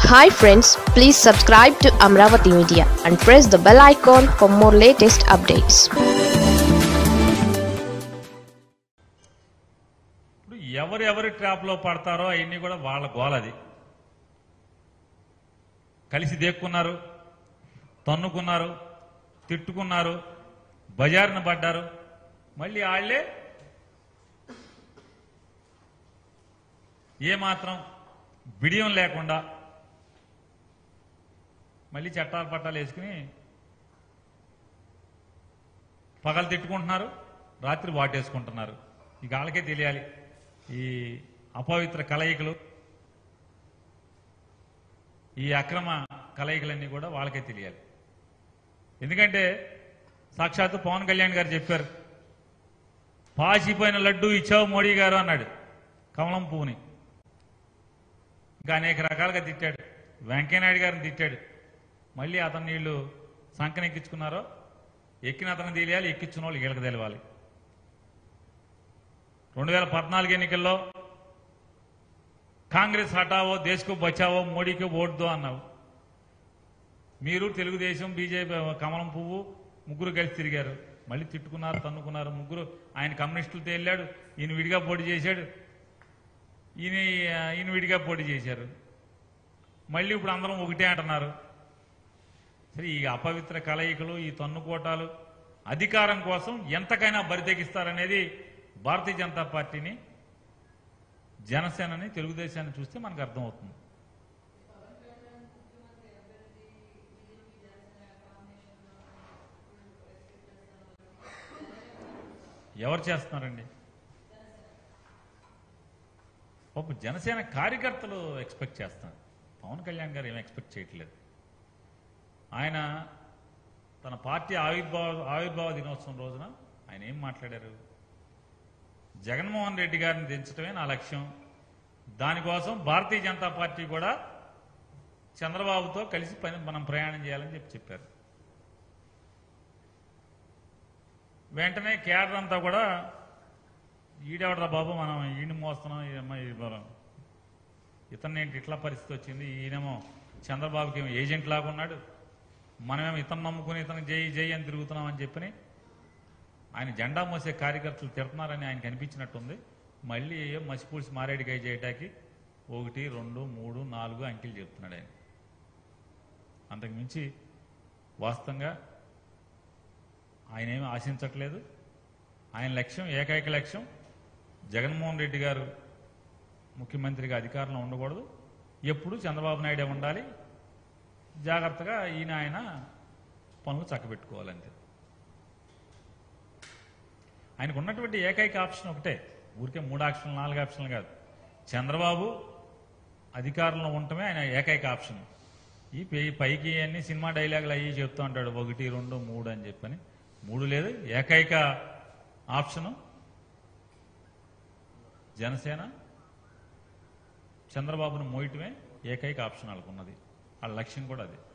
Hi friends please subscribe to Amaravati media and press the bell icon for more latest updates ఇప్పుడు ఎవరు ఎవరి ట్రాప్లో పడతారో అవన్నీ కూడా వాళ్ళ గోలది కలిసి దేక్కున్నారు తన్నుకున్నారు తిట్టుకున్నారు బజారున పడ్డారు మళ్ళీ వాళ్ళే ఏమాత్రం బిడియం లేకుండా మళ్ళీ చట్టాలు పట్టాలు వేసుకుని పగలు తిట్టుకుంటున్నారు రాత్రి వాటేసుకుంటున్నారు ఇక వాళ్ళకే తెలియాలి ఈ అపవిత్ర కలయికలు ఈ అక్రమ కలయికలన్నీ కూడా వాళ్ళకే తెలియాలి ఎందుకంటే సాక్షాత్తు పవన్ కళ్యాణ్ గారు చెప్పారు పాసిపోయిన లడ్డు ఇచ్చావు మోడీ గారు అన్నాడు కమలం పువ్వుని ఇంకా అనేక రకాలుగా తిట్టాడు వెంకయ్యనాయుడు గారిని తిట్టాడు మళ్ళీ అతను వీళ్ళు సంకన ఎక్కించుకున్నారో ఎక్కిన అతను తెలియాలి ఎక్కించిన వాళ్ళు వీళ్ళకి తెలవాలి రెండు వేల పద్నాలుగు ఎన్నికల్లో కాంగ్రెస్ హటావో దేశకు బచావో మోడీకి ఓటుదో అన్నావు మీరు తెలుగుదేశం బీజేపీ కమలం పువ్వు ముగ్గురు కలిసి తిరిగారు మళ్ళీ తిట్టుకున్నారు తన్నుకున్నారు ముగ్గురు ఆయన కమ్యూనిస్టులతో వెళ్ళాడు ఈయన విడిగా పోటీ చేశాడు ఈయన ఈయన విడిగా పోటీ చేశారు మళ్ళీ ఇప్పుడు అందరం ఒకటే అంటున్నారు సరే ఈ అపవిత్ర కలయికలు ఈ తన్నుకోటాలు అధికారం కోసం ఎంతకైనా బరితెగిస్తారనేది భారతీయ జనతా పార్టీని జనసేనని తెలుగుదేశాన్ని చూస్తే మనకు అర్థమవుతుంది ఎవరు చేస్తున్నారండి పాపం జనసేన కార్యకర్తలు ఎక్స్పెక్ట్ చేస్తున్నారు పవన్ కళ్యాణ్ గారు ఏం ఎక్స్పెక్ట్ చేయట్లేదు ఆయన తన పార్టీ ఆవిర్భావ ఆవిర్భావ దినోత్సవం రోజున ఆయన ఏం మాట్లాడారు జగన్మోహన్ రెడ్డి గారిని దించడమే నా లక్ష్యం దానికోసం భారతీయ జనతా పార్టీ కూడా చంద్రబాబుతో కలిసి పని మనం ప్రయాణం చేయాలని చెప్పి చెప్పారు వెంటనే కేడర్ అంతా కూడా ఈడెవడరా బాబు మనం ఈయన మోస్తున్నాం ఈ అమ్మాయి బలం. ఇతన్ని ఏంటి ఇట్లా పరిస్థితి వచ్చింది ఈయనేమో చంద్రబాబుకి ఏమో ఏజెంట్ లాగా ఉన్నాడు మనమేమో ఇతను నమ్ముకుని ఇతను జై జై అని తిరుగుతున్నాం అని చెప్పని ఆయన జెండా మోసే కార్యకర్తలు తిడుతున్నారని ఆయనకి అనిపించినట్టుంది మళ్ళీ ఏం మసిపూసి మారేడికాయ చేయటానికి ఒకటి రెండు మూడు నాలుగు అంకెలు చెప్తున్నాడు ఆయన అంతకు మించి వాస్తవంగా ఆయన ఏమీ ఆశించట్లేదు ఆయన లక్ష్యం ఏకైక లక్ష్యం జగన్మోహన్ రెడ్డి గారు ముఖ్యమంత్రిగా అధికారంలో ఉండకూడదు ఎప్పుడు చంద్రబాబు నాయుడే ఉండాలి జాగ్రత్తగా ఈయన ఆయన పనులు చక్కబెట్టుకోవాలంతే ఆయనకు ఉన్నటువంటి ఏకైక ఆప్షన్ ఒకటే ఊరికే మూడు ఆప్షన్లు నాలుగు ఆప్షన్లు కాదు చంద్రబాబు అధికారంలో ఉండటమే ఆయన ఏకైక ఆప్షన్ ఈ పై- పైకి అన్ని సినిమా డైలాగులు అయ్యి చెప్తూ ఉంటాడు ఒకటి రెండు మూడు అని చెప్పని మూడు లేదు ఏకైక ఆప్షను జనసేన చంద్రబాబును మోయటమే ఏకైక ఆప్షన్ వాళ్ళకు ఉన్నది వాళ్ళ లక్ష్యం కూడా అది